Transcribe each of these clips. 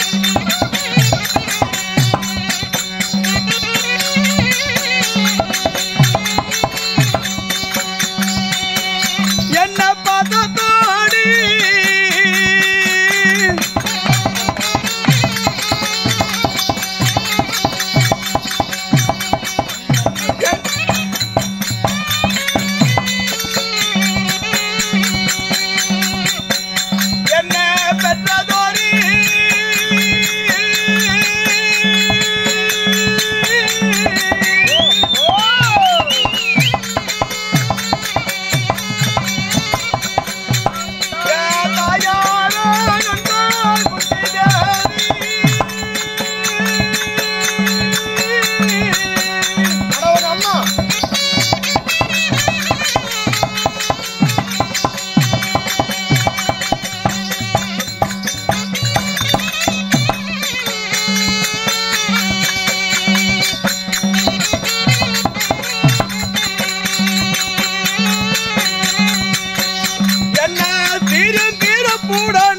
என்ன பார்த்து தோடி என்ன பெற்றதோரி அம்மா என்ன தீர தீர பூடான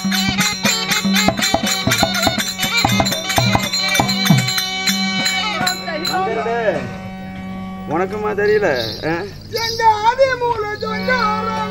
உனக்குமா தெரியல ஆ? எங்க ஆதி மூல சொன்னாரானே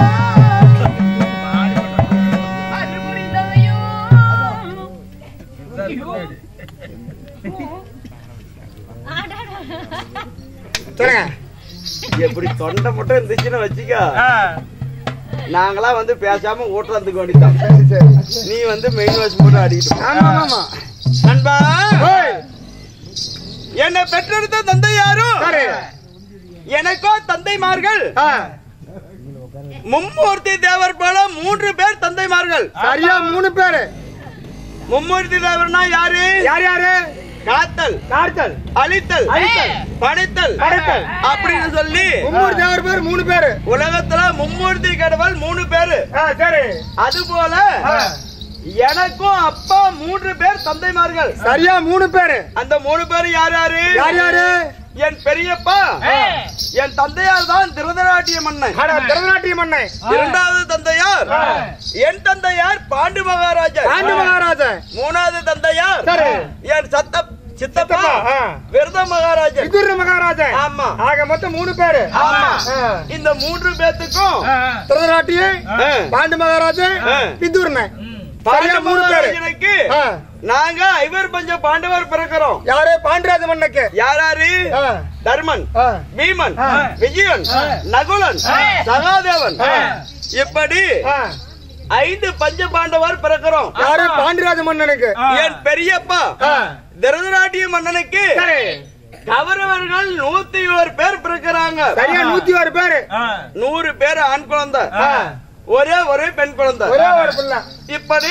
சொல்லுங்க எப்படி தொண்டை மட்டும் இருந்துச்சுன்னு வச்சுக்கோ நாங்களாம் வந்து பேசாம ஓட்டுறதுக்கு வேண்டிதான் சரி சரி நீ வந்து மெயின் வாஷ் போட்டு அடிக்கிட்டு ஆமா ஆமா நண்பா ஓய் என்னை பெற்றெடுத்த தந்தை யாரும் சரி எனக்கோ தந்தைமார்கள் ஆ, மும்மூர்த்தி தேவர் போல மூன்று பேர் தந்தைமார்கள் சரியா மூணு பேரு மும்மூர்த்தி தேவர்னா யாரு யார் யாரு காத்தல் கார்த்தல் அழித்தல் அழித்தல், படைத்தல் படைத்தல். அப்படின்னு சொல்லி மும்மூர் தேவர் பேர் மூணு பேரு உலகத்துல மும்மூர்த்தி கடவுள் மூணு பேரு ஆ, சரி அது போல ஆ, எனக்கும் அப்பா மூன்று பேர் தந்தைமார்கள் சரியா மூணு பேரு அந்த மூணு பேர் யார் யாரு யார் யாரு என் பெரியப்பா என் தந்தையார் தான் திருதராட்டிய மன்னன் அட, திருநாட்டிய மன்னன் இரண்டாவது தந்தையார் ஆ. என் தந்தையார் பாண்டு மகாராஜர் ஆண்டு மகாராஜா மூணாவது தந்தையார் சரி. என் சத்த சித்தப்பா சித்தப்பா, ஆ. விரத மகாராஜர் விதுர மகாராஜா ஆமா ஆக மொத்தம் மூணு பேரு ஆமா ஆ. இந்த மூன்று பேத்துக்கும் திருநாட்டிய ஆ. பாண்டு மகாராஜா ஆ. விதுர்ன பாண்டு சரியா மூணு பேரு மகாராஜனுக்கு ஆ. நாங்க ஐவர் பஞ்ச பாண்டவர் பிறக்கிறோம் யாரு பாண்டிராஜ மன்னக்கு யாராரு ஆ. தர்மன் ஆ. பீமன் ஆ. விஜயன் ஆ. நகுலன் ஆ. சகாதேவன் ஆ. இப்படி ஆ. ஐந்து பஞ்ச பாண்டவர் பிறக்கிறோம் யாரு பாண்டிராஜ மன்னனுக்கு என் பெரியப்பா ஆ. திருதராட்டிய மன்னனுக்கு சரி கௌரவர்கள் நூத்தி ஒரு பேர் பிறக்கிறாங்க சரியா நூத்தி ஒரு பேரு நூறு பேர் ஆண் குழந்தை ஆ. ஒரே ஒரே பெண் குழந்தை ஒரே ஒரு பிள்ளை இப்படி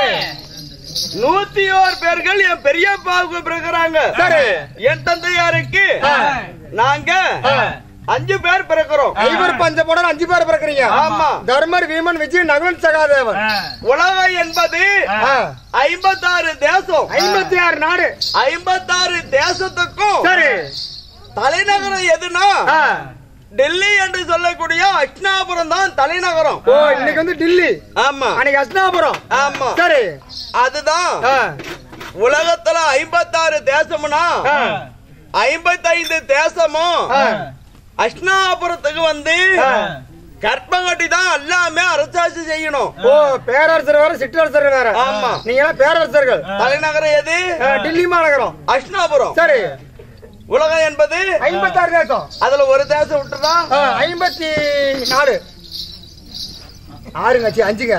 நூத்தி ஓர் பேர்கள் என் பெரியப்பாவுக்கு பிறக்கிறாங்க சரி. என் தந்தையாருக்கு ஆ. நாங்க ஆ. அஞ்சு பேர் பிறக்கிறோம் ஐவர் பஞ்ச போட அஞ்சு பேர் பிறக்கிறீங்க ஆமா. தர்மர் வீமன் விஜய் நகுலன் சகாதேவன் உலகம் என்பது ஆ. ஐம்பத்தாறு தேசம் ஐம்பத்தி ஆறு நாடு ஐம்பத்தாறு தேசத்துக்கும் சரி தலைநகரம் எதுனா ஆ. டெல்லி என்று சொல்லக்கூடிய அக்னாபுரம் தான் தலைநகரம் ஓ இன்னைக்கு வந்து டில்லி ஆமா அன்னைக்கு அஸ்னாபுரம் ஆமா சரி அதுதான் ஆ. உலகத்துல ஐம்பத்தாறு தேசம்னா ஆ. ஐம்பத்தைந்து தேசமும் ஆ. அஷ்னாபுரத்துக்கு வந்து ஆ. கற்பகட்டி தான் எல்லாமே அரசாட்சி செய்யணும் ஓ பேரரசர் வேற சிற்றரசர் வேற ஆமா. நீங்க எல்லாம் பேரரசர்கள் தலைநகரம் எது ஆ, டில்லி மாநகரம் அஷ்னாபுரம் சரி உலகம் என்பது ஐம்பத்தாறு தேசம் அதுல ஒரு தேசம் விட்டுதா ஆ, ஐம்பத்தி நாலு ஆறுங்க சி அஞ்சுங்க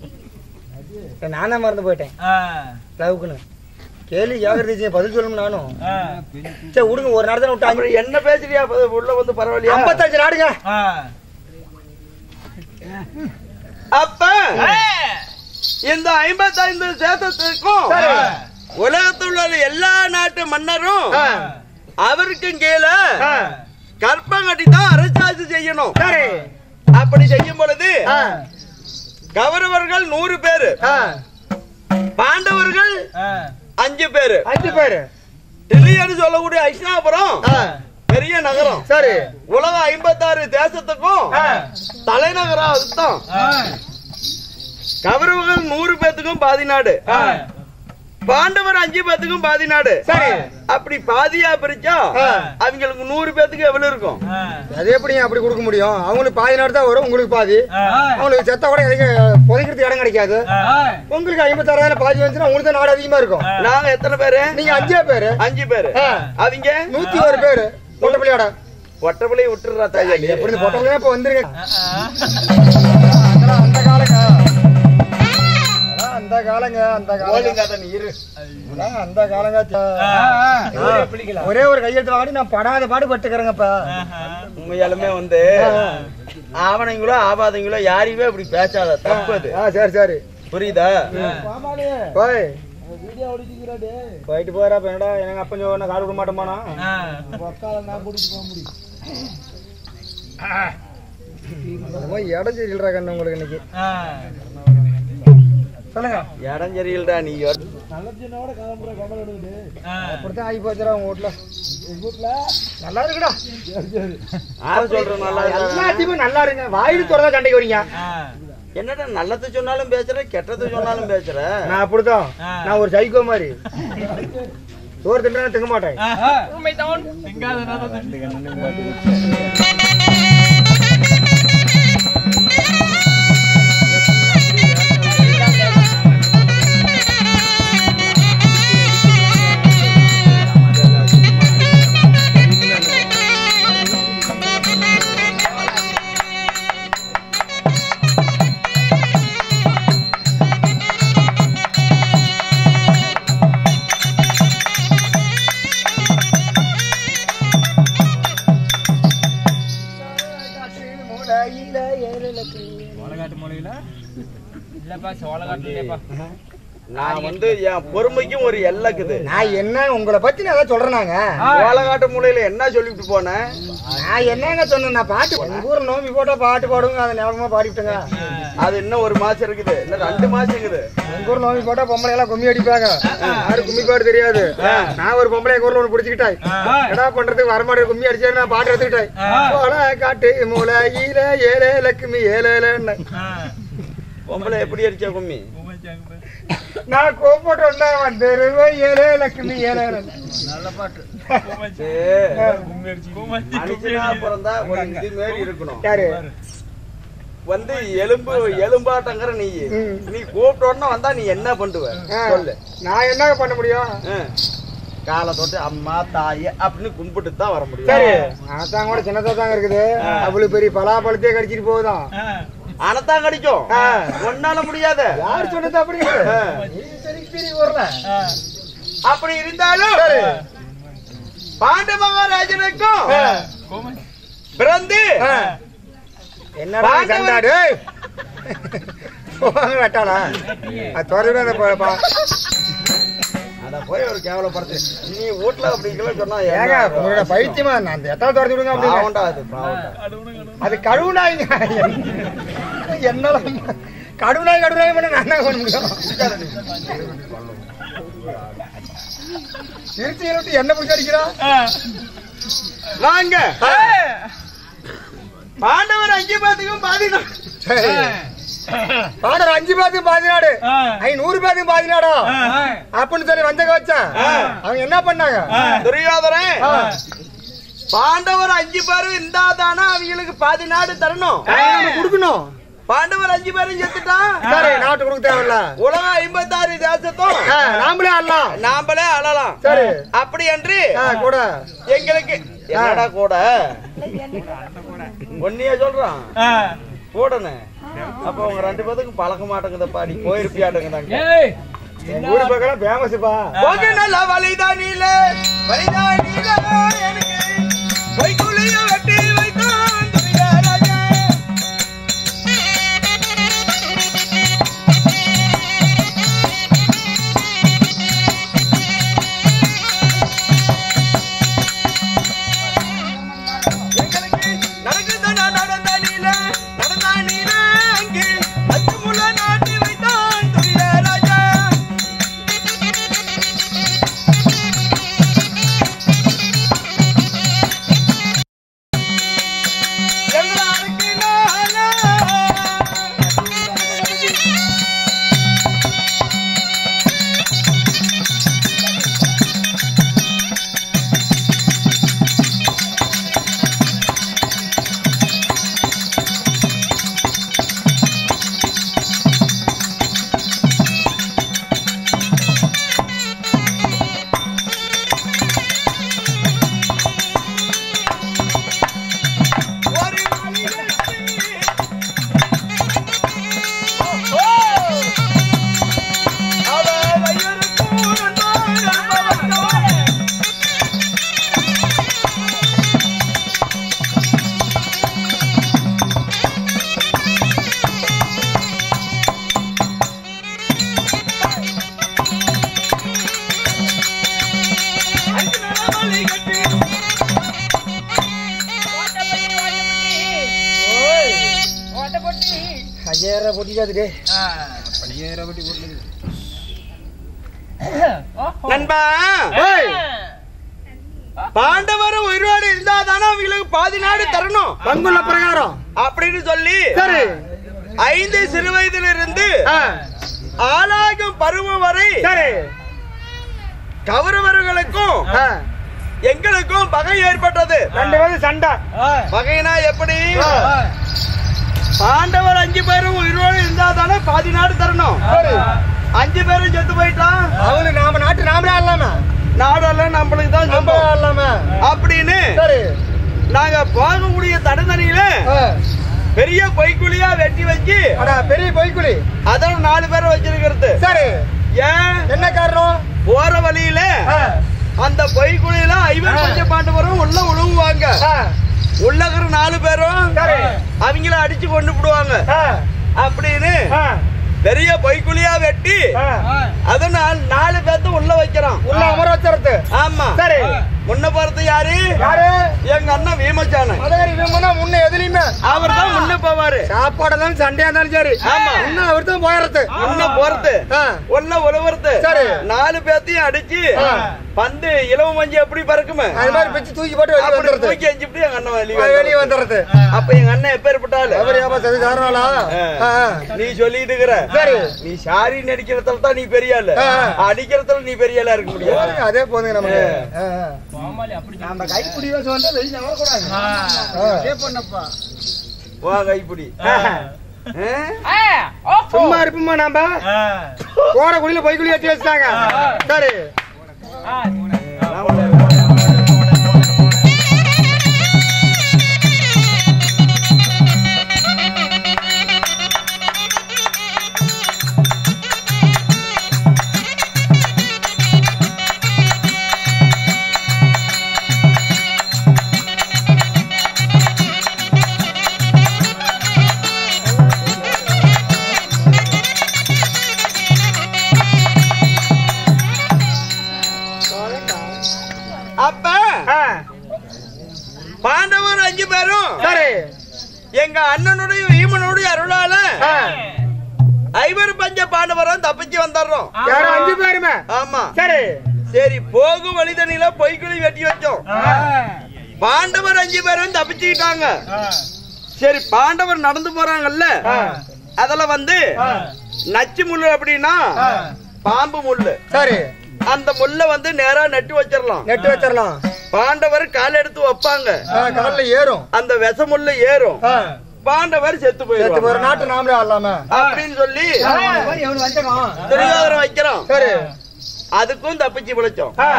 நானே மறந்து போயிட்டேன் லவுக்குன்னு கேள்வி ஜாகிரதை பதில் சொல்லணும் நானும் சரி விடுங்க ஒரு நாள் தான் விட்டு அப்புறம் என்ன பேசுறியா அப்ப உள்ள வந்து பரவாயில்லையா ஐம்பத்தஞ்சு நாடுங்க அப்ப இந்த ஐம்பத்தைந்து தேசத்துக்கும் சரி. உலகத்தில் உள்ள எல்லா நாட்டு மன்னரும் ஆ. அவருக்கும் கீழே ஆ. கற்பகட்டி தான் அரசாட்சி செய்யணும் சரி அப்படி செய்யும் பொழுது ஆ. கௌரவர்கள் நூறு பேரு ஆ. பாண்டவர்கள் அஞ்சு பேரு அஞ்சு பேரு டெல்லின்னு சொல்லக்கூடிய ஐஷ்ணாபுரம் ஆ. பெரிய நகரம் சரி உலக ஐம்பத்தாறு தேசத்துக்கும் ஆ. தலைநகரம் அதுதான் கௌரவர்கள் நூறு பேத்துக்கும் பாதி நாடு பாண்டவர் அஞ்சு பேத்துக்கும் பாதி நாடு சரி அப்படி பாதியா பிரிச்சா ஆ. அவங்களுக்கு நூறு பேத்துக்கு எவ்வளவு இருக்கும் அது எப்படிங்க அப்படி கொடுக்க முடியும் அவங்களுக்கு பாதி நாடு தான் வரும் உங்களுக்கு பாதி அவங்களுக்கு செத்தா கூட எதுக்கு புதைக்கிறதுக்கு இடம் கிடைக்காது உங்களுக்கு ஐம்பத்தாறாயிரம் பாதி வந்துச்சுன்னா உங்களுக்கு தான் நாடு அதிகமா இருக்கும் நாங்க எத்தனை பேரு நீங்க அஞ்சே பேரு அஞ்சு பேரு ஆ. அவங்க நூத்தி ஒரு பேரு பொட்டப்பிள்ளையோட ஒட்டப்பிள்ளையை விட்டுறா தாயாடி எப்படி இந்த பொட்டப்பிள்ளையா இப்ப வந்துருங்க அதெல்லாம் அந்த காலங்க அதெல்லாம் அந்த காலங்க அந்த காலம் நீ இரு அதெல்லாம் அந்த காலங்க ஒரே ஒரு கையெழுத்து வாங்கி நான் படாத பாடு பட்டுக்கிறேங்கப்ப உண்மையாலுமே வந்து ஆவணங்களோ ஆபாதங்களோ யாரையுமே அப்படி பேசாத தப்பு அது ஆ சரி சரி புரியுதா போய் போயிட்டு போறா என்னடா எங்க அப்பன் சொன்ன காடு விட மாட்டோமானா இடம் சரியில்றா கண்ணு உங்களுக்கு இன்னைக்கு சொல்லுங்க இடம் சரியில்டா நீ அப்படித்தான் ஆகி போச்சுடா உங்க வீட்ல நல்லா இருக்குடா யார சொல்ற நல்லா இருக்கா? எல்லாத்தையுமே நல்லா இருங்க வாயிடு திறந்தா சண்டைக்கு வரீங்க என்னடா நல்லது சொன்னாலும் பேசுற கெட்டது சொன்னாலும் பேசுற நான் அப்படித்தான் நான் ஒரு சைக்கோ மாதிரி சோறு தின்றா திங்க மாட்டேன் நான் வந்து என் பொறுமைக்கும் ஒரு எல்லைக்குது நான் என்ன உங்களை பத்தி நான் ஏதாவது சொல்றேனாங்க ஓலகாட்டு மூலையில என்ன சொல்லிட்டு போனேன் நான் என்னங்க சொன்னேன் நான் பாட்டு எங்க ஊர்ல நோம்பி போட்டா பாட்டு பாடுங்க அதை ஞாபகமா பாடிவிட்டுங்க அது இன்னும் ஒரு மாசம் இருக்குது இன்னும் ரெண்டு மாசம் இருக்குது எங்க ஊர்ல நோம்பி போட்டா பொம்பளை எல்லாம் கும்மி அடிப்பாங்க யாரு கும்மி பாடு தெரியாது நான் ஒரு பொம்பளை எங்க ஊர்ல ஒண்ணு பிடிச்சிக்கிட்டாய் என்னடா பண்றதுக்கு வரமாட்டே கும்மி அடிச்சே நான் பாட்டு எடுத்துக்கிட்டாய் போல காட்டு மூளை ஈர ஏழே லக்குமி ஏழேன்னு பொம்பளை எப்படி அடிச்சா கும்மி நான் கூப்பிட்டு வந்தா வந்துருவேன் ஏழே லக்குமி ஏழேன்னு மனுஷனா பிறந்தா ஒரு இது மாதிரி இருக்கணும் யாரு வந்து எலும்பு எலும்பாட்டங்கிற நீ ம். நீ கூப்பிட்ட உடனே வந்தா நீ என்ன பண்ணுவ ஆ. சொல்லு நான் என்ன பண்ண முடியும் ஆ. காலை தொட்டு அம்மா தாய் அப்படின்னு கும்பிட்டு தான் வர முடியும் சரி அதான் கூட சின்னதா தாங்க இருக்குது அவ்வளவு பெரிய பலாப்பழத்தையே கடிச்சிட்டு போகுதான் அனத்தான் கடிக்கும் ஆ. ஒன்னால முடியாத யாரு சொன்னது அப்படி நீ சரி சரி வரல அப்படி இருந்தாலும் சரி. பாண்ட மகாராஜனுக்கும் பிறந்து என்னடா சண்டாடு போவாங்க வெட்டாளா அது தொடர்ந்து அந்த ப- ப- அத போய் ஒரு கேவலப்படுத்து நீ வீட்டுல அப்படிங்கலாம் சொன்னா ஏங்க உங்களோட பைத்தியமா நான் அந்த எத்தால துரத்தி விடுங்க அப்படிங்க பாவண்டா அது பாவண்டா அது கழுவுனாய்ங்க என்னால கடுவுனாய் கடுவுனாய் பண்ண நான் என்ன பண்ண முடியும் திருச்சியை விட்டு என்ன பிடிச்சி அடிக்கிறா வாங்க பாண்டவர் அஞ்சு பேத்துக்கும் பாதினா சரி பாடர் அஞ்சு பேருக்கு பாதி நாடு ஐநூறு பேருக்கு பாதி நாடா அப்படின்னு சொல்லி வந்த வச்சேன் அவங்க என்ன பண்ணாங்க துரியோதரன் பாண்டவர் அஞ்சு பேரும் இருந்தாதானா அவங்களுக்கு பாதி நாடு தரணும் நம்ம கொடுக்கணும் பாண்டவர் அஞ்சு பேரும் செத்துட்டான் சரி நாட்டு கொடுக்க தேவையில்ல உலகம் ஐம்பத்தாறு தேசத்தும் ஆ, நாமளே ஆடலாம் நாமளே அழலாம் சரி அப்படி என்று ஆ, கூட எங்களுக்கு என்னடா கூட ஒன்னியே சொல்றான் கூடனே அப்ப உங்க ரெண்டு பேத்துக்கும் பழக்க மாட்டேங்குத பாடி போயிருப்பியாட்டுங்க எங்க ஊரு பக்கம் ஃபேமஸ்ப்பா போக நல்ல வலிதானில வலிதானில எனக்கு பொய்க்குழிய வெட்டி வைக்கும் துரியாராஜா. எங்களுக்கு நடக்குதடா நடந்தானில நடந்தானில அங்கே அச்சுமுள்ள நாட்டி வைத்தான் துரியாராஜா தாவலி கட்டி ஐயாயிரம் பொட்டிக்காது டே நண்பா பாண்டவர் உயிரோடு இருந்தா தானே அவங்களுக்கு பாதி நாடு தரணும் பங்குள்ள பிரகாரம் அப்படின்னு சொல்லி சரி ஐந்து சிறு வயதிலிருந்து இருந்து ஆ, ஆளாகும் பருவம் வரை சரி கௌரவர்களுக்கும் ஆ, எங்களுக்கும் பகை ஏற்பட்டது ரெண்டு பேரும் சண்டை பகைனா எப்படி ஆ, பாண்டவர் அஞ்சு பேரும் உயிரோடு இருந்தா தானே பாதி நாடு தரணும் சரி அஞ்சு பேரும் செத்து போயிட்டான் அவனு நாம நாட்டு நாமளே ஆடலாமா நாடெல்லாம் நம்மளுக்கு தான் நம்ம சொந்தம் ஆடலாமா அப்படின்னு சரி நாங்க போகக்கூடிய தடந்தனியில ஆ, பெரிய பொய்க்குழியா வெட்டி வச்சு அடா பெரிய பொய்க்குழி அதோட நாலு பேரை வச்சிருக்கிறது சரி ஏன் என்ன காரணம் போற வழியில ஆ, அந்த பொய்க்குழியில ஐவர் பஞ்ச பாண்டவரும் உள்ள உழுவுவாங்க ஆ, உள்ள இருக்கிற நாலு பேரும் சரி அவங்கள அடிச்சு கொண்டு விடுவாங்க ஆ, அப்படின்னு ஆ, பெரிய பொய்க்குழியா வெட்டி ஆ. அதனால் நாலு பேர்த்த உள்ள வைக்கிறான் உள்ள அமர வச்சறது ஆமா சரி முன்ன போறது யாரு யாரு எங்க அண்ணன் வீமச்சானன் மதகரி விரும்பினா முன்ன எதுலயுமே அவர் தான் முன்ன போவாரு சாப்பாடு இருந்தாலும் சண்டையா இருந்தாலும் சரி ஆமா. முன்ன அவர் தான் போயிடுறது முன்ன போறது ஆ, உள்ள உழவுறது சரி. நாலு பேர்த்தையும் அடிச்சு ஆ. பந்து இலவ மஞ்சி எப்படி பறக்குமே அது மாதிரி பிச்சு தூக்கி போட்டு வெளியே அப்படி வந்துடுறது தூக்கி எஞ்சிட்டு எங்க அண்ணன் வெளியே அது வெளியே வந்துடுறது. வந்துடுறது அப்ப எங்க அண்ணன் எப்பேற்பட்டாலு அவர் ஏப்பா சரி காரணங்களா நீ சொல்லிட்டு இருக்கிற சரி. நீ சாரி நடிக்கிறதுல தான் நீ பெரிய ஆளு ஆ. அடிக்கிறதுல நீ பெரிய ஆளா இருக்க முடியாது அதே போதுங்க நமக்கு ஆ, ஆ. நம்ம கைப்பிடி சொன்னா வெளியே நகரக்கூடாது ஆ. வா கைப்பிடி சும்மா இருப்போமா நாம போற குழியில பொய்க்குழி ஏற்றி வச்சுட்டாங்க சரி அப்ப ஆ, பாண்டவர் அஞ்சு பேரும் சரி எங்க அண்ணனுடைய வீமனுடைய அருளால ஆ, ஐவர் பஞ்ச பாண்டவரும் தப்பிச்சு வந்துடுறோம் யாரும் அஞ்சு பேருமே ஆமா சரி சரி போகும் வழிதனில பொய்க்குழி வெட்டி வச்சோம் பாண்டவர் அஞ்சு பேரும் தப்பிச்சுக்கிட்டாங்க சரி பாண்டவர் நடந்து போறாங்கல்ல ஆ, அதுல வந்து ஆ, நச்சு முள்ளு அப்படின்னா ஆ. பாம்பு முள்ளு சரி அந்த முள்ள வந்து நேரா நட்டு வச்சிடலாம் நெட்டு வச்சிடலாம் பாண்டவர் கால் எடுத்து வைப்பாங்க ஆ, கடல்ல ஏறும் அந்த விச முள்ளு ஏறும் ஆ, பாண்டவர் செத்து நேத்து போயிடுவாங்க ஒரு நாட்டு நாமளே ஆடலாமா அப்படின்னு சொல்லி எவனு வச்சிருக்கான் துரியோதரம் வைக்கிறோம் சரி அதுக்கும் தப்பிச்சு பிழைச்சோம் ஆ,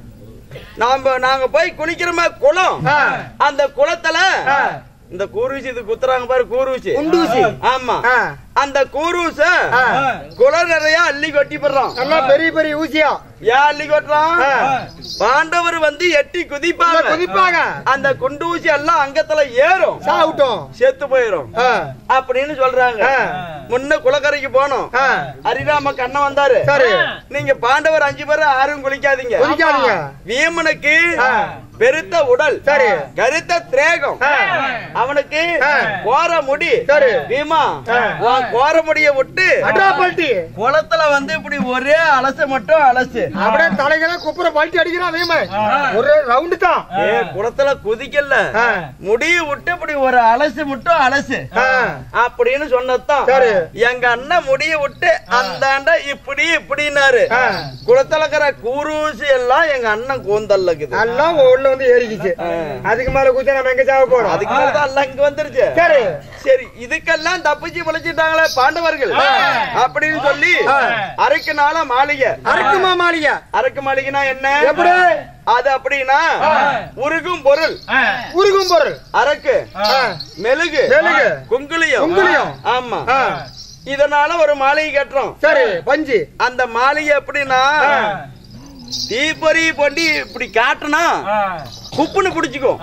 நாம நாங்க போய் குளிக்கிறோமா குளம் ஆ, அந்த குளத்துல ஆ. இந்த கூருசி இது குத்துறாங்க பாரு கூருசி குண்டூசி ஆமா ஆ, அந்த கூருச ஆ. குளம் நிறைய அள்ளி கொட்டி போடுறோம் நல்லா பெரிய பெரிய ஊசியா ஏன் அள்ளி கொட்டுறோம் ஆ. பாண்டவர் வந்து எட்டி நல்லா குதிப்பாங்க குதிப்பாங்க அந்த குண்டு ஊசி எல்லாம் அங்கத்துல ஏறும் சாப்பிட்டோம் செத்து போயிரும் ஆ, அப்படின்னு சொல்றாங்க ஆ. முன்ன குளக்கரைக்கு போனோம் ஆ. ஹரிராம கண்ணன் வந்தாரு சரி நீங்க பாண்டவர் அஞ்சு பேரும் யாரும் குளிக்காதீங்க குதிக்காதீங்க வீமனுக்கு ஆ. பெருத்த உடல் சரி. கருத்த திரேகம் ஆ. அவனுக்கு ஆ. கோர முடி சரி. பீமா ஆ. உன் கோர முடிய விட்டு அட்ரா பல்ட்டி குளத்துல வந்து இப்படி ஒரே அலசு மட்டும் அலசு அப்படியே தலைகளை குப்புற பல்ட்டி அடிக்கிறான் வீமை ஒரு ரவுண்டு தான் ஏ குளத்துல குதிக்கல ஆ. முடிய விட்டு இப்படி ஒரு அலசு மட்டும் அலசு ஆ. அப்படின்னு சொன்னதான் சரி. எங்க அண்ணன் முடிய விட்டு அந்தாண்ட இப்படி இப்படின்னாரு ஆ. குளத்துல இருக்கிற கூரூசி எல்லாம் எங்க அண்ணன் கூந்தல்ல இருக்குது நல்லா உள்ள வந்து ஏறிக்கிச்சு அதுக்கு மேல குச்சா நம்ம எங்க சாவ போறோம் அதுக்கு மேலதான் எல்லாம் இங்க வந்துருச்சு சரி சரி இதுக்கெல்லாம் தப்பிச்சு பிழைச்சிட்டாங்களே பாண்டவர்கள் அப்படின்னு சொல்லி ஆ. அரைக்கு நாள மாளிகை அரக்குமா மாளிகை அரக்கு மாளிகைனா என்ன எப்படி அது அப்படின்னா உருகும் பொருள் உருகும் பொருள் அரக்கு ஆ. மெழுகு மெழுகு. குங்குளியம் குங்குளியம். ஆமா ஆ. இதனால ஒரு மாளிகை கட்டுறோம் சரி பஞ்சு அந்த மாளிகை எப்படின்னா ஆ. தீப்பொறி பொண்டி இப்படி காட்டுனா குப்புன்னு பிடிச்சுக்கும்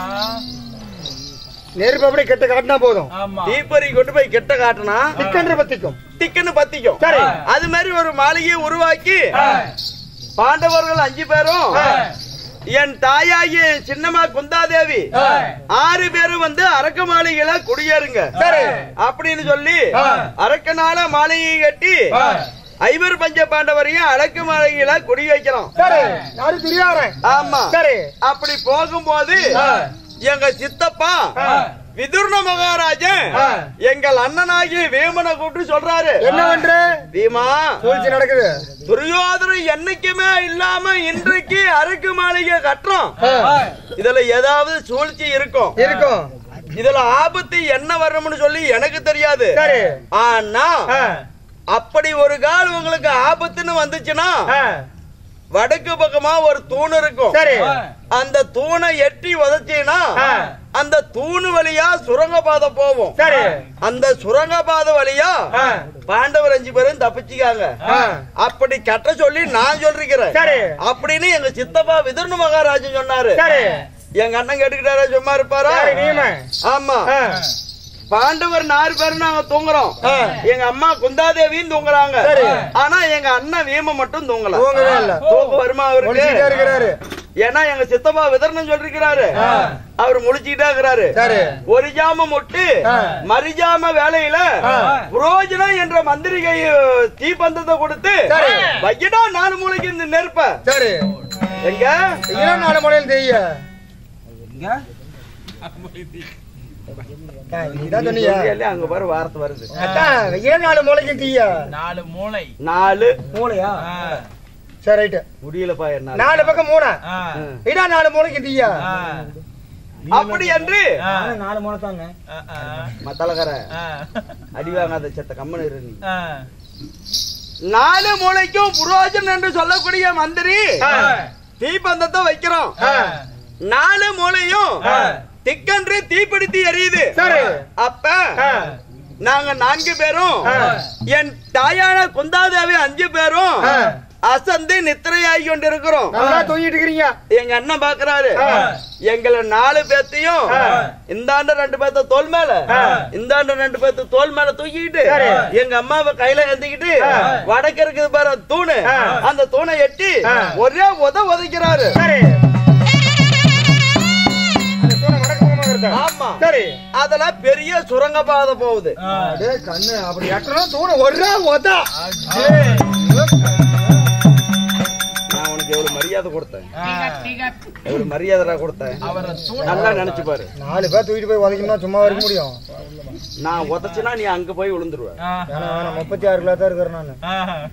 நெருப்பு அப்படியே கெட்ட காட்டினா போதும் தீப்பொறி கொண்டு போய் கெட்ட காட்டுனா சிக்கன் பத்திக்கும் டிக்குன்னு பத்திக்கும் சரி. அது மாதிரி ஒரு மாளிகையை உருவாக்கி பாண்டவர்கள் அஞ்சு பேரும் என் தாயாகிய சின்னம்மா குந்தாதேவி ஆறு பேரும் வந்து அரக்க மாளிகையில குடியேறுங்க சரி. அப்படின்னு சொல்லி அரக்கனால மாளிகை கட்டி ஐவர் பஞ்ச பாண்டவரையும் அடக்கு மாளிகையில குடி வைக்கிறோம் சரி யாரு தெரியாறேன் ஆமா சரி அப்படி போகும்போது எங்க சித்தப்பா விதுர்ண மகாராஜன் ஆ. எங்கள் அண்ணனாகிய வேமனை கூப்பிட்டு சொல்றாரு என்ன பண்ற பீமா சூழ்ச்சி நடக்குது துரியோதனம் என்னைக்குமே இல்லாம இன்றைக்கு அருக்கு மாளிகை கட்டுறோம் இதுல ஏதாவது சூழ்ச்சி இருக்கும் இருக்கும் இதுல ஆபத்து என்ன வரும்னு சொல்லி எனக்கு தெரியாது சரி ஆனா ஆ, அப்படி ஒரு கால் உங்களுக்கு ஆபத்துன்னு வந்துச்சுன்னா ஆ, வடக்கு பக்கமா ஒரு தூண் இருக்கும் சரி அந்த தூணை எட்டி உதச்சினா ஆ. அந்த தூணு வழியா சுரங்கபாதை போவோம் சரி அந்த சுரங்கபாதை வழியா ஆ, பாண்டவர் அஞ்சு பேரும் தப்பிச்சுக்காங்க ஆ, அப்படி கட்ட சொல்லி நான் சொல்லிருக்கிறேன் சரி அப்படின்னு எங்க சித்தப்பா விதுர்ண மகாராஜன் சொன்னாரு சரி எங்க அண்ணன் கேட்டுக்கிட்டாரா சும்மா இருப்பாரா சரி நீம ஆமா ஆ, பாண்டவர் நாலு பேரும் நாங்க தூங்குறோம் ஆ. எங்க அம்மா குந்தாதேவியும் தூங்குறாங்க சரி. ஆனா எங்க அண்ணன் வீம மட்டும் தூங்கல தூங்கவே இல்ல தூக்கம் வருமா அவருக்கு ஒழிச்சுட்டே இருக்கிறாரு ஏன்னா எங்க சித்தப்பா விதர்ணம் சொல்லிருக்கிறாரு ஆ. அவர் முடிச்சுக்கிட்டே இருக்கிறாரு சரி ஒரு ஜாம முட்டு ஆ. மறுஜாம வேலையில ஆ. புரோஜனம் என்ற மந்திரிகை தீப்பந்தத்தை கொடுத்து சரி. வையடா நாலு மூளைக்கு இந்த நெருப்ப சரி எங்க இளம் நாடு முறையில் தெய்ய இதான் சொன்னீங்க சொல்லியாலே அங்க பாரு வார்த்தை வருது அதான் இளம் நாடு மூளைக்கு தீய நாலு மூளை நாலு மூளையா ஆ, சரி ரைட்டு முடியலப்பா என்ன நாலு பக்கம் மூணா ஆ, இடா நாலு மூளைக்கு தீயா ஆ, அப்படி என்று ஆ, நாலு மூளை தாங்க ஆ, ஆ, மத்தளக்கர ஆ, அடி வாங்காத செத்த கம்மன் இரு நீ ஆ. நாலு மூளைக்கும் புரோஜன் என்று சொல்லக்கூடிய மந்திரி ஆ. தீப்பந்தத்தை வைக்கிறோம் ஆ. நாலு மூளையும் ஆ. திக்கன்று தீப்பிடித்து எரியுது சரி. அப்ப ஆ. நாங்க நான்கு பேரும் ஆ. என் தாயான குந்தாதேவி அஞ்சு பேரும் ஆ. அசந்து நித்திரையாகி கொண்டிருக்கிறோம் நல்லா தூங்கிட்டு இருக்கிறீங்க எங்க அண்ணன் பாக்குறாரு ஆ. எங்களை நாலு பேத்தையும் ஆ. இந்தாண்ட ரெண்டு பேத்த தோல் மேல ஆ. இந்தாண்ட ரெண்டு பேத்த தோல் மேல தூக்கிட்டு சரி. எங்க அம்மாவை கையில ஏந்திக்கிட்டு ஆ. வடக்கு இருக்குது பாரு அந்த தூணு ஆ. அந்த தூணை எட்டி ஆ. ஒரே உத உதைக்கிறாரு சரி அந்த தூணை வடக்கு பக்கமாக இருக்கா? ஆமா சரி அதெல்லாம் பெரிய சுரங்க பாதை போகுது அடே கண்ணு அப்படி எட்டணும் தூணை ஒரே ஒதா நான் உனக்கு எவ்வளவு மரியாதை கொடுத்தேன் ஆ. எவ்வளவு மரியாதை கொடுத்தேன் அவரை தூண நல்லா நினைச்சு பாரு நாலு பேர் தூக்கிட்டு போய் உதைக்கணும்னா சும்மா இருக்க முடியும் நான் உதச்சுனா நீ அங்க போய் விழுந்துருவ ஆ, வேணாம் வேணாம் முப்பத்தி ஆறு கிலோ தான் இருக்கிறேன் நான் ஆ.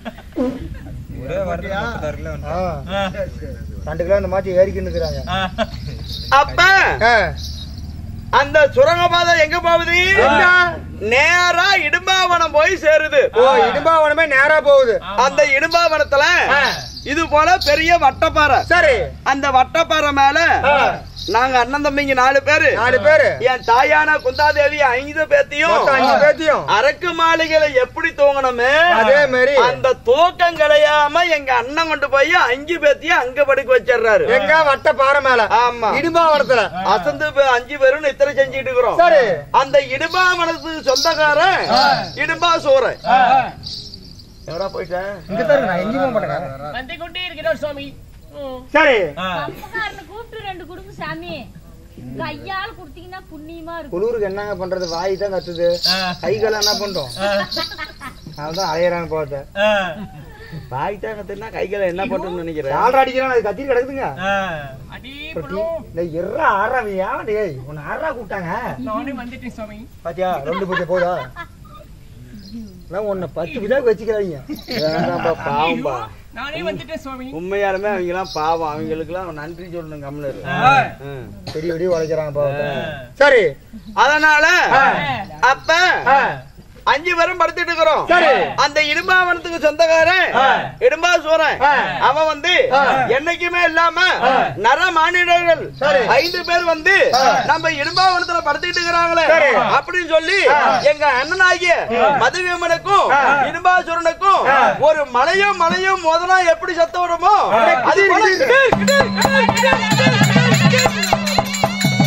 ஆ ஆ, ரெண்டு கிலோ இந்த மாத்தி ஏறிக்கின்னு இருக்கிறாங்க ஆ. அப்ப ஆ. அந்த சுரங்கபாதை எங்க போகுது எங்க? நேரா இடும்பாவனம் போய் சேருது ஓ இடும்பாவனமே நேரா போகுது அந்த இடும்பாவனத்துல ஆ. இது போல பெரிய வட்டப்பாறை சரி அந்த வட்டப்பாறை மேல ஆ. நாங்க அண்ணன் தம்பிங்க நாலு பேரு நாலு பேரு என் தாயான குந்தாதேவி ஐந்து பேத்தையும் மொத்தம் அஞ்சு பேத்தியும் அரக்கு மாளிகையில எப்படி தூங்கணுமே அதே மாதிரி அந்த தூக்கம் கிடையாம எங்க அண்ணன் கொண்டு போய் அஞ்சு பேத்தையும் அங்க படுக்க வச்சிடுறாரு எங்க வட்ட பாறை மேல ஆமா இடும்பாவனத்துல அசந்து பே- அஞ்சு பேரும் நித்திரை செஞ்சுட்டு இருக்கிறோம் சரி அந்த இடும்பாவனத்துக்கு சொந்தக்காரன் இடும்பா சோரன் ஆ. எவரா போயிட்டேன் இங்க தான் இருக்கு, நான் எங்கேயும் போக மாட்டேன் வந்து கொண்டே இருக்கிறோம் சுவாமி ம். சரி ஆ. பம்பக்காரனை கூப்பிட்டு ரெண்டு கொடுங்க சாமி கையால் குடுத்தீங்கன்னா புண்ணியமா இருக்கும் குளிருக்கு என்னங்க பண்றது வாய் தான் கத்துது ஆ. கைகள் என்ன பண்றோம் ஆ. அதுதான் அலையறாங்க போத்த ஆ. வாய்ட்டாங்க தெரியா கைகளை என்ன பண்றோம்னு நினைக்கிறேன் ஆள்ற அடிக்கிறான் அது கத்திட்டு கிடக்குதுங்க ஆ. அடி ப்ரோ. இந்த எர்ரா ஆறாவி ஏன் டேய் உன்னை ஆறா கூப்பிட்டாங்க நானே வந்துட்டேன் சுவாமி பாத்தியா ரெண்டு பூஜை போதா நான் உன்னை பத்து பிதாக்கு வச்சுக்கிறாங்க வேண்டாம்பா, பாவம்பா நானே வந்துட்டேன் சுவாமி உண்மையாலுமே அவங்க எல்லாம் பாவம் அவங்களுக்கு எல்லாம் நன்றி சொல்லணும் கம்னர் ஆ. பெரிய வெடி உழைக்கிறாங்க பாவத்தை சரி அதனால ஆ. அப்ப ஆ. அஞ்சு பேரும் படுத்துட்டு இருக்கிறோம் சரி. அந்த இடும்பாவனத்துக்கு சொந்தக்காரன் ஆ. இடும்பா சூரன் ஆ. அவன் வந்து ஆ. என்னைக்குமே இல்லாம ஆ. நர மானிடர்கள் சரி. ஐந்து பேர் வந்து ஆ. நம்ம இடும்பாவனத்துல படுத்துட்டு இருக்கிறாங்களே சரி. அப்படின்னு சொல்லி ஆ. எங்க அண்ணனாகிய மதுவிமனுக்கும் ஆ. இடும்பாசுரனுக்கும் ஆ. ஒரு மலையும் மலையும் மோதனா எப்படி சத்தம் வருமோ அப்படியே அது போல கிடீர், கிடீர். கிடீர், கிடீர், கிடீர், கிடீர், கிடீர், கிடீர்.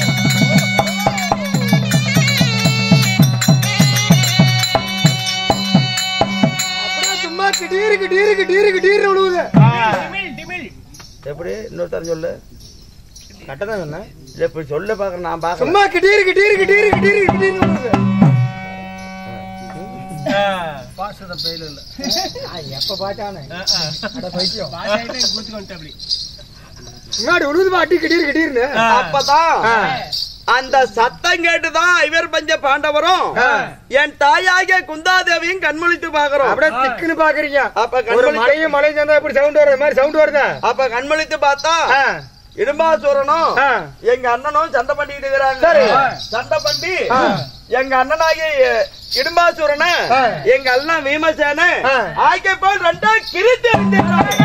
அப்படியே சும்மா கிடீரு கிடீரு கிடீரு கிடீர்னு விழுவுது டிமில் டிமில் எப்படி இன்னொருத்தர் சொல்லு கட்டதான் சொன்னேன் இல்ல இப்ப சொல்ல பாக்குறேன் நான் பாக்குறேன் சும்மா கிட்டீரு கிட்டீரு கிட்டீரு கிட்டீரு கிட்டீரு பாசத பயில இல்ல எப்ப பாட்டானே அட பைத்தியம் பாசாயிட்டு கூத்துக்கு வந்துட்டு அப்படி முன்னாடி உழுது பாட்டி கிட்டீரு கிட்டீருன்னு அப்பதான் ஆ. அந்த சத்தம் கேட்டுதான் இவர் பஞ்ச பாண்டவரும் என் தாயாகிய குந்தாதேவியும் கண்முழித்து பாக்குறோம் அப்படியே திக்குன்னு பாக்குறீங்க அப்ப ஒரு கண்முழித்து மலையும் மலையும் சேர்ந்தா எப்படி சவுண்ட் வருது மாதிரி சவுண்ட் வருதா அப்ப கண்முழித்து பார்த்தா ஆ, இடும்பாசூரனும் ஆ. எங்க அண்ணனும் சண்டை பண்ணிட்டு இருக்கிறாங்க சரி. சண்டை பண்ணி ஆ. எங்க அண்ணனாகிய இடும்பாசூரன ஆ. எங்க அண்ணன் பீமசேன ஆ. ஆகிய போல் ரெண்டா கிழித்து எறிஞ்சிடுறாங்க.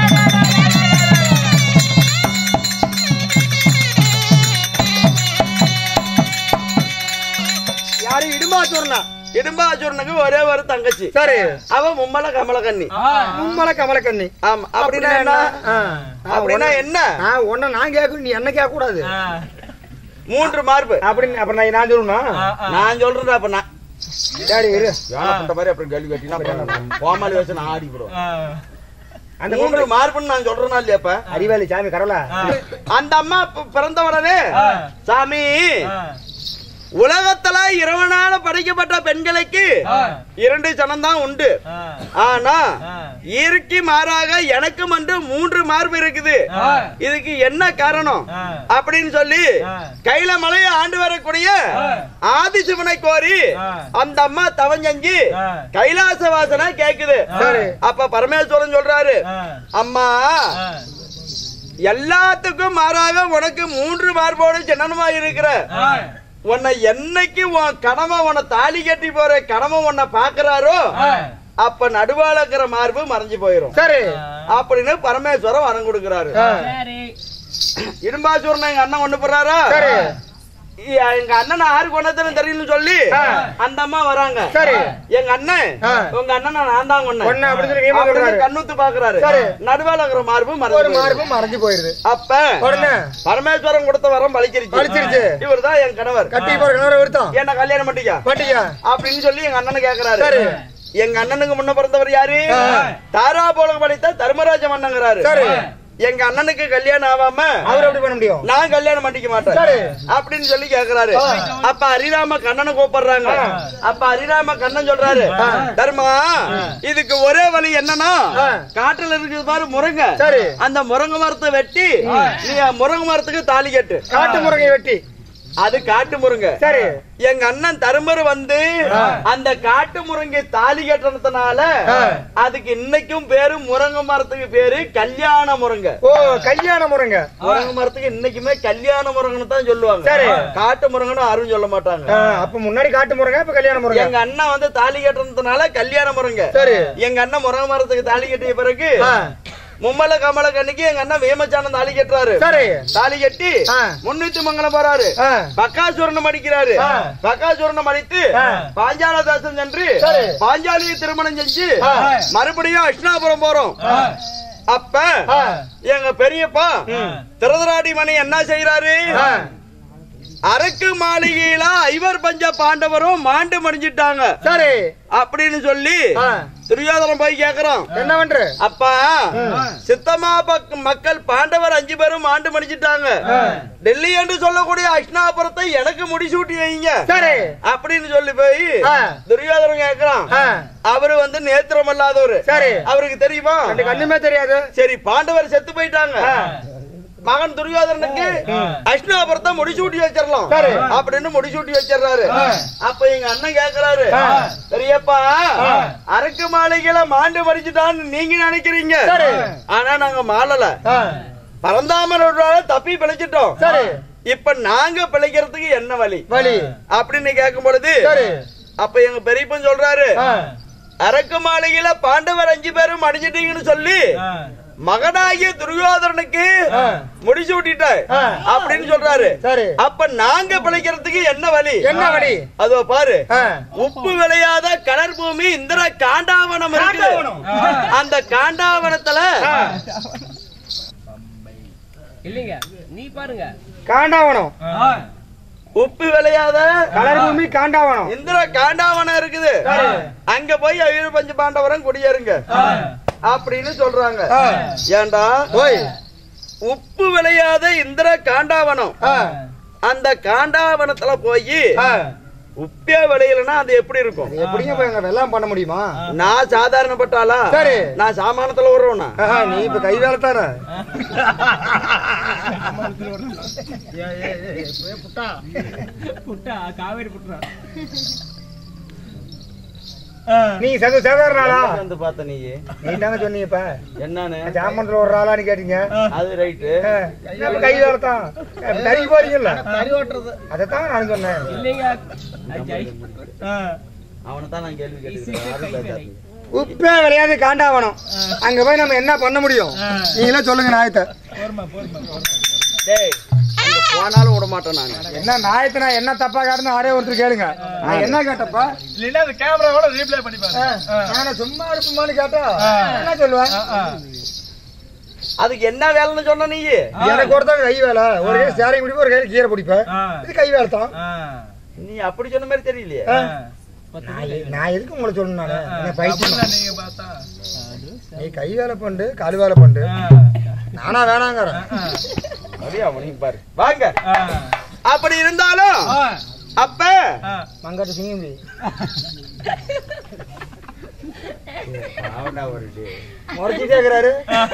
யாரு இடும்பா சொன்னா இடும்பாசூரனுக்கு ஒரே ஒரு தங்கச்சி சரி அவ மும்மல கமலக்கண்ணி மும்மல கமலக்கண்ணி ஆமா அப்படின்னா என்ன அப்படின்னா என்ன நான் உன்ன நான் கேட்கணும் நீ என்ன கேட்க கூடாது மூன்று மார்பு அப்படின்னு அப்புறம் நான் நான் சொல்லணும் நான் சொல்றேன் அப்ப நான் சரி இரு யானை பண்ற மாதிரி அப்புறம் கேள்வி கேட்டீங்கன்னா கோமாளி வச்சு நான் ஆடி போடுவேன் அந்த மூன்று மார்புன்னு நான் சொல்றேனா இல்லையாப்ப அறிவாளி சாமி கடவுளா அந்த அம்மா பி- பிறந்த உடனே சாமி உலகத்துல இரவனால படைக்கப்பட்ட பெண்களுக்கு இரண்டு சனம் தான் உண்டு ஆனா இயற்கை மாறாக எனக்கும் வந்து மூன்று மார்பு இருக்குது இதுக்கு என்ன காரணம் அப்படின்னு சொல்லி கையில மலையை ஆண்டு வரக்கூடிய ஆதிசிவனை கோரி அந்த அம்மா தவம் செஞ்சு கைலாச வாசனை கேக்குது சரி. அப்ப பரமேஸ்வரன் சொல்றாரு அம்மா எல்லாத்துக்கும் மாறாக உனக்கு மூன்று மார்போடு ஜனனமா இருக்கிற உன்னை என்னைக்கு உன் கணவன் உன்னை தாலி கட்டி போற கணவன் உன்னை பாக்குறாரோ அப்ப நடுவால இருக்கிற மார்பு மறைஞ்சு போயிரும் சரி அப்படின்னு பரமேஸ்வரன் வரம் கொடுக்கிறாரு சரி இடும்பாசூரன் எங்க அண்ணன் கொண்டு போறாரா சரி இ- எங்க அண்ணன் ஆறு கொண்டதுன்னு தெரியும்னு சொல்லி அந்த அம்மா வராங்க சரி. எங்க அண்ணன் ஆ. உங்க அண்ணன் நான் தான் கொன்னேன் கொன்னேன் அப்படின்னு சொல்லி நீங்க அப்படின்னு சொல்றாரு. கண்ணுத்து பாக்குறாரு சரி. நடுவால இருக்கிற மார்பு ஒரு மறைஞ்சு போயிருக்கு. மார்பு மறைஞ்சு போயிருது அப்ப உடனே பரமேஸ்வரன் கொடுத்த வரம் பலிச்சிருச்சு பலிச்சிருச்சு. இவர்தான் என் கணவர் கட்டி போற கிணறு வருத்தம் என்ன கல்யாணம் பண்ணிக்க மாட்டியா அப்படின்னு சொல்லி எங்க அண்ணனை கேக்குறாரு சரி. எங்க அண்ணனுக்கு முன்ன பிறந்தவர் யாரு ஆ. தாரா போல படித்த தர்மராஜ மன்னங்கிறாரு சரி. எங்க அண்ணனுக்கு கல்யாணம் ஆகாம அவர் எப்படி பண்ண முடியும் நான் கல்யாணம் பண்ணிக்க மாட்டேன் சரி. அப்படின்னு சொல்லி கேக்குறாரு அப்ப ஹரிராம கண்ணனை கூப்பிடுறாங்க அப்ப ஹரிராம கண்ணன் சொல்றாரு தர்மா இதுக்கு ஒரே வழி என்னன்னா ஆ. காட்டுல இருக்குது பாரு முருங்கை சரி. அந்த முருங்கை மரத்தை வெட்டி நீ முருங்கை மரத்துக்கு தாலி கட்டு காட்டு முருங்கை வெட்டி அது காட்டு முருங்கை சரி எங்க அண்ணன் தருமர் வந்து அந்த காட்டு முருங்கை தாலி கட்டுறதுனால அதுக்கு இன்னைக்கும் பேரு முருங்கை மரத்துக்கு பேரு கல்யாண முருங்கை ஓ கல்யாண முருங்கை முருங்கை மரத்துக்கு இன்னைக்குமே கல்யாண முருங்கன்னு தான் சொல்லுவாங்க சரி. காட்டு முருங்கன்னு யாரும் சொல்ல மாட்டாங்க ஆ, அப்ப முன்னாடி காட்டு முருங்கை இப்ப கல்யாண முருங்கை எங்க அண்ணன் வந்து தாலி கட்டுறதுனால கல்யாண முருங்கை சரி. எங்க அண்ணன் முருங்கை மரத்துக்கு தாலி கட்டிய பிறகு ஆ, மும்மல கமல கண்ணிக்கு எங்க அண்ணன் வேமச்சானம் தாலி கட்டுறாரு சரி தாலி கட்டி ஆ. முன்னூத்தி மங்கலம் போறாரு ஆ, பக்காசூரனம் அடிக்கிறாரு ஆ. பக்காசூரனம் அடித்து ஆ. பாஞ்சாலதாசன் சென்று சரி. பாஞ்சாலியை திருமணம் செஞ்சு ஆ. மறுபடியும் அஷ்னாபுரம் போறோம் அப்ப ஆ, எங்க பெரியப்பா திருதராடி மணி என்ன செய்யறாரு ஆ, அரக்கு மாளிகையில ஐவர் பஞ்ச பாண்டவரும் மாண்டு மடிஞ்சிட்டாங்க சரி அப்படின்னு சொல்லி ஆ, துரியோதனம் போய் கேக்குறோம் என்ன பண்ற அப்பா சித்தமா பக்க- மக்கள் பாண்டவர் அஞ்சு பேரும் ஆண்டு மடிச்சிட்டாங்க டெல்லி என்று சொல்லக்கூடிய அஷ்னாபுரத்தை எனக்கு முடிசூட்டி வைங்க சரி அப்படின்னு சொல்லி போய் ஆ. துரியோதனம் கேக்குறான் ஆ, அவரு வந்து நேத்திரம் இல்லாதவரு சரி. அவருக்கு தெரியுமா ரெண்டு கண்ணுமே தெரியாது சரி பாண்டவர் செத்து போயிட்டாங்க மகன் துரியோதனனுக்கு அஷ்னாபுரத்தை முடிசூட்டி வச்சிடலாம் சரி. அப்படின்னு முடிசூட்டி வச்சிடுறாரு அப்ப எங்க அண்ணன் கேக்குறாரு பெரியப்பா அரக்கு மாளிகையில மாண்டு மடிச்சுட்டான்னு நீங்க நினைக்கிறீங்க சரி. ஆனா நாங்க மாளல ஆ, பரந்தாமனோட தப்பி பிழைச்சிட்டோம் சரி இப்ப நாங்க பிழைக்கிறதுக்கு என்ன வழி வழி அப்படின்னு கேட்கும் பொழுது சரி அப்ப எங்க பெரியப்பன் சொல்றாரு ஆ, அரக்கு மாளிகையில பாண்டவர் அஞ்சு பேரும் அடிச்சிட்டீங்கன்னு சொல்லி மகனாகிய துரியோதரனுக்கு ஆ. முடிச்சு விட்டுட்டாய் ஆ. அப்படின்னு சொல்றாரு சரி அப்ப நாங்க பிழைக்கிறதுக்கு என்ன வழி என்ன வழி அதோ பாரு ஆ, உப்பு விளையாத கடற்பூமி இந்திர காண்டாவனம் இருக்குது அந்த காண்டாவனத்துல இல்லைங்க நீ பாருங்க காண்டாவனம் உப்பு விளையாத கலர் பூமி காண்டாவனம் இந்திர காண்டாவனம் இருக்குது அங்க போய் ஐயர் பஞ்ச பாண்டவரம் குடியேறுங்க அப்படின்னு சொல்றாங்க ஏண்டா ஓய் உப்பு விளையாத இந்திர காண்டாவனம் அந்த காண்டாவனத்துல போய் உப்பே விளையலன்னா அது எப்படி இருக்கும் எப்படிங்க போய் அங்க வெள்ளாம் பண்ண முடியுமா நான் சாதாரணப்பட்டாளா சரி. நான் சாமானத்துல வருவேனா ஆஹா, நீ இப்ப கை வேலை தானே புட்டா காவேரி புட்டா நீ சது சாதாரண ஆளா வந்து பார்த்த நீ நீ தாங்க சொன்னீங்க இப்ப என்னன்னு ஜாமந்தத்துல ஒரு ஆளான்னு கேட்டீங்க அது ரைட்டு ஆ, நம்ம கை வேலை தான் தறி போறீங்கல்ல தறி ஓட்டுறது அதைத்தான் நான் சொன்னேன் இல்லைங்க அஜய் அவனை தான் நான் கேள்வி கேட்டுக்கிறேன் உப்பே விளையாது காண்டாவனம் அங்க போய் நம்ம என்ன பண்ண முடியும் நீங்களே சொல்லுங்க நாயத்தை டேய் அங்க போனாலும் விட மாட்டேன் நான் என்ன நாயத்தை நான் என்ன தப்பா காட்டுன்னு ஆரே ஒருத்தர் கேளுங்க நான் என்ன கேட்டப்பா இல்லைன்னா அது கேமராவோட ரீப்ளே பண்ணி பாரு நான் சும்மா இருப்புமான்னு கேட்டா என்ன சொல்லுவேன் அதுக்கு என்ன வேலைன்னு சொன்ன நீ எனக்கு ஒருத்தங்க கை வேலை ஒரு கை சேரையும் பிடிப்பேன் ஒரு கையில கீரை பிடிப்பேன் இது கை வேலை தான் நீ அப்படி சொன்ன மாதிரி தெரியலையே நான் எ- நான் எதுக்கு உங்களை சொல்லணும் நானு என்ன பைத்தியமா? நீங்க பார்த்தா நீ கை வேலை பண்ணு கால் வேலை பண்ணு நானா வேணாங்கிறேன் அப்படியே அவனையும் பாரு வாங்க அப்படி இருந்தாலும் அப்ப மங்காட்டு சிங்கி அவனா ஒரு டே. முறைச்சி கேக்குறாரு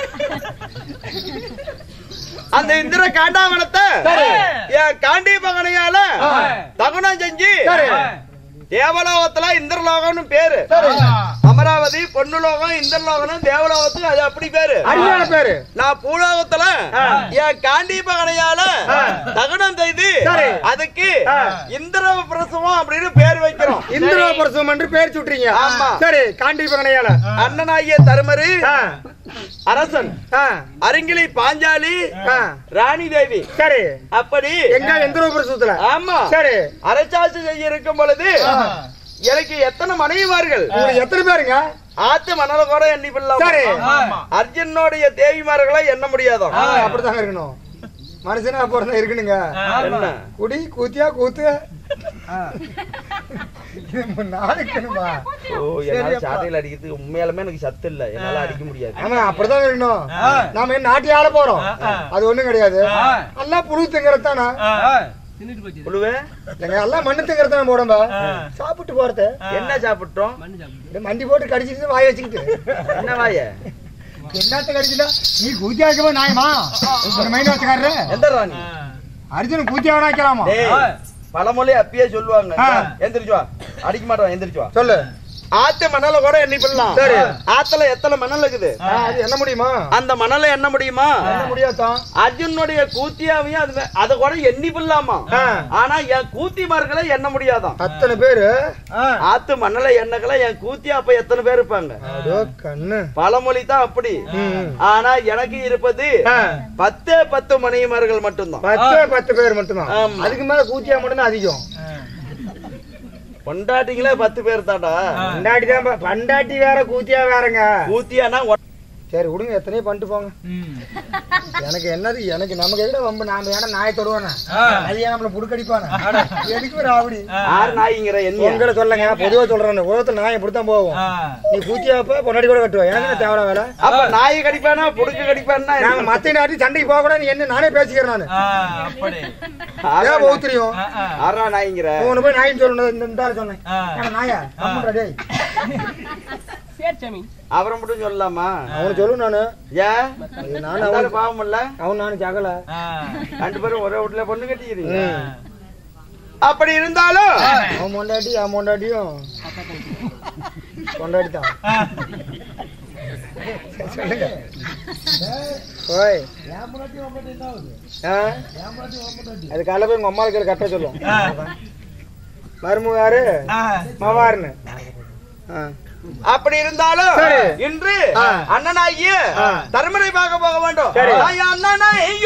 அந்த இந்திர காண்டாவனத்தை என் காண்டி மகனையால தகுனம் செஞ்சு தேவலோகத்துல இந்திரலோகம்னு பேரு அமராவதி பொன்னுலோகம் இந்திரலோகம் தேவலோகத்துக்கு அது அப்படி பேரு அருமையான பேரு நான் பூலோகத்துல என் காண்டி மகனையால தகுனம் செய்து அதுக்கு இந்திர பிரசவம் அப்படின்னு பேர் வைக்கிறோம் இந்திரா பரசும் என்று பேர் சுட்டுறீங்க ஆமா. சரி காண்டி பகனையால அண்ணனாகிய தருமரு அரசன் அருங்கிலி பாஞ்சாலி ராணி தேவி சரி அப்படி எங்க இந்திரா பரசுத்துல ஆமா சரி அரசாட்சி செய்ய இருக்கும் பொழுது எனக்கு எத்தனை மனைவிமார்கள் உங்களுக்கு எத்தனை பேருங்க ஆத்து மணல கூட எண்ணி சரி. பிள்ளை அர்ஜுனோடைய தேவிமார்களை எண்ண முடியாதோ ஆ, அப்படிதாங்க இருக்கணும் மனுஷனா பிறந்தா இருக்கணுங்க என்ன குடி கூத்தியா கூத்து இது நாளைக்குமா ஓ என்னால சாட்டையில அடிக்கிறதுக்கு உண்மையாலுமே எனக்கு சத்து இல்ல என்னால அடிக்க முடியாது ஆமா அப்படிதான் இருக்கணும் நாம என்ன நாட்டி ஆட போறோம் அது ஒண்ணும் கிடையாது எல்லாம் புழு திங்கிறது தானே தின்னுட்டு போச்சு புழுவே இல்லைங்க எல்லாம் மண்ணு திங்கிறது தானே போடம்ப சாப்பிட்டு போறது என்ன சாப்பிட்டோம் மண்ணு சாப்பிடு இந்த மண்டி போட்டு கடிச்சிட்டு வாய வச்சுக்கிட்டு என்ன வாய என்னத்த கடிச்சுட்டா நீ கூத்தியா இருக்கவே நாயமா ஒரு மைண்ட் வச்சுக்காரு எந்த ராணி அர்ஜுன் கூத்தியா வேணா வைக்கலாமா டேய் பழமொழி அப்பயே சொல்லுவாங்க ஆ. எந்திரிச்சு வா அடிக்க மாட்டோம் எந்திரிச்சு வா சொல்லு ஆத்து மணல கூட எண்ணி பண்ணலாம் சரி. ஆத்துல எத்தனை மணல் இருக்குது ஆ, அது என்ன முடியுமா அந்த மணலை எண்ண முடியுமா என்ன முடியாதான் அர்ஜுனுடைய கூத்தியாவையும் அது மே- அத கூட எண்ணி பண்ணலாமா ஆ. ஆனா என் கூத்திமார்களை எண்ண முடியாதாம் அத்தனை பேரு ஆத்து மணலை எண்ணக்கல என் கூத்தியா அப்ப எத்தனை பேர் இருப்பாங்க அதோ கண்ணு பழமொழி தான் அப்படி ம். ஆனா எனக்கு இருப்பது ஆ. பத்தே பத்து மனைவிமார்கள் மட்டும்தான் பத்து பத்து பேர் மட்டும்தான் ஆமா. அதுக்கு மேல கூத்தியா மட்டும்தான் அதிகம் கொண்டாட்டிங்களே பத்து பேர் தாண்டா பண்டாட்டி தான் ப- பண்டாட்டி வேற கூத்தியா வேறங்க கூத்தியானா ஒ- சரி விடுங்க எத்தனையோ பண்ணிட்டு போங்க எனக்கு என்னது எனக்கு நமக்கு எதுல வம்பு நாம வேணா நாயை தொடுவானே அது ஏன் நம்மள புடுக்கடிப்பானே எதுக்கு ஒரு ஆவடி யார் நாய்ங்கிற என்ன உங்களை சொல்லுங்க பொதுவா சொல்றேன் உலகத்துல நாய் இப்படித்தான் போவோம் நீ கூத்தியா வைப்ப பொன்னாடி கூட கட்டுவ எனக்கு தேவையான வேலை அப்ப நாய் கடிப்பானா புடுக்கு கடிப்பானா நாங்க மத்த நாட்டி சண்டைக்கு போக கூட நீ என்ன நானே பேசிக்கிறேன் நானு அப்படி ஏன் போக தெரியும் ஆறா நாய்ங்கிற உன்னை போய் நாயின்னு சொல்லணும் இந்த இந்த ஆளு சொன்னேன் ஏன்னா நாயா கம்முன்றா டேய் சரி சாமி அவரை மட்டும் சொல்லலாமா அவனு சொல்லு நானு ஏன் அது நானும் அந்த ஆளு அவன் பாவம் இல்ல அவன் நானும் ஜகல ரெண்டு பேரும் ஒரே வீட்டுல பொண்ணு கட்டிக்கிறீங்க அப்படி இருந்தாலும் அவன் மொண்டாட்டி அவன் மொண்டாட்டியும் கொண்டாடி தான் சொல்லுங்க ஓய் ஆ? அது காலைல போய் உங்க அம்மா இருக்கிற கட்ட சொல்லும் மருமக யாரு மவாருன்னு ஆ. அப்படி இருந்தாலும் சரி. இன்று ஆ. அண்ணனாகிய ஆ. தர்மரை பார்க்க போக வேண்டும் சரி. ஐயா, அண்ணனாகிய